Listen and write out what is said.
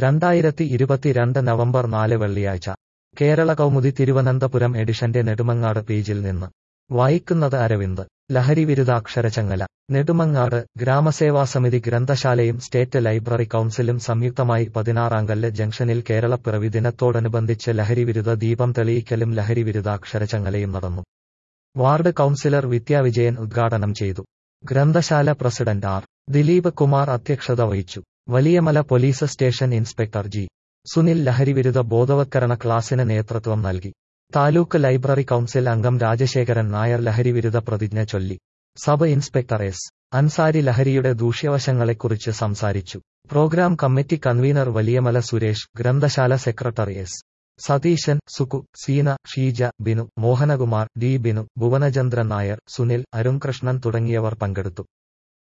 രണ്ടായിരത്തി ഇരുപത്തിരണ്ട് നവംബർ നാല് വെള്ളിയാഴ്ച കേരള കൗമുദി തിരുവനന്തപുരം എഡിഷന്റെ നെടുമങ്ങാട് പേജിൽ നിന്ന് വായിക്കുന്നത് അരവിന്ദ് ലഹരിവിരുദ്ധാക്ഷരചങ്ങല നെടുമങ്ങാട് ഗ്രാമസേവാസമിതി ഗ്രന്ഥശാലയും സ്റ്റേറ്റ് ലൈബ്രറി കൗൺസിലും സംയുക്തമായി പതിനാറാങ്കല്ല് ജംഗ്ഷനിൽ കേരളപ്പിറവി ദിനത്തോടനുബന്ധിച്ച് ലഹരിവിരുദ്ധ ദീപം തെളിയിക്കലും ലഹരിവിരുദ്ധാക്ഷരചങ്ങലയും നടന്നു വാർഡ് കൗൺസിലർ വിദ്യാവിജയൻ ഉദ്ഘാടനം ചെയ്തു ഗ്രന്ഥശാല പ്രസിഡന്റ് ആർ ദിലീപ് കുമാർ അധ്യക്ഷത വഹിച്ചു Valiyamala police station inspector G Sunil ലഹരിവിരുദ്ധ ബോധവത്കരണ ക്ലാസിന് നേതൃത്വം നൽകി താലൂക്ക് ലൈബ്രറി കൗൺസിൽ അംഗം രാജശേഖരൻ നായർ ലഹരിവിരുദ്ധ പ്രതിജ്ഞ ചൊല്ലി സബ് ഇൻസ്പെക്ടർ എസ് അൻസാരി ലഹരിയുടെ ദൂഷ്യവശങ്ങളെക്കുറിച്ച് സംസാരിച്ചു programme committee convener Valiyamala Suresh ഗ്രന്ഥശാല secretary S Satheesan Suku Seena Sheeja Binu Mohanakumar D Binu Bhuvanachandran Nair Sunil Arunkrishnan തുടങ്ങിയവർ പങ്കെടുത്തു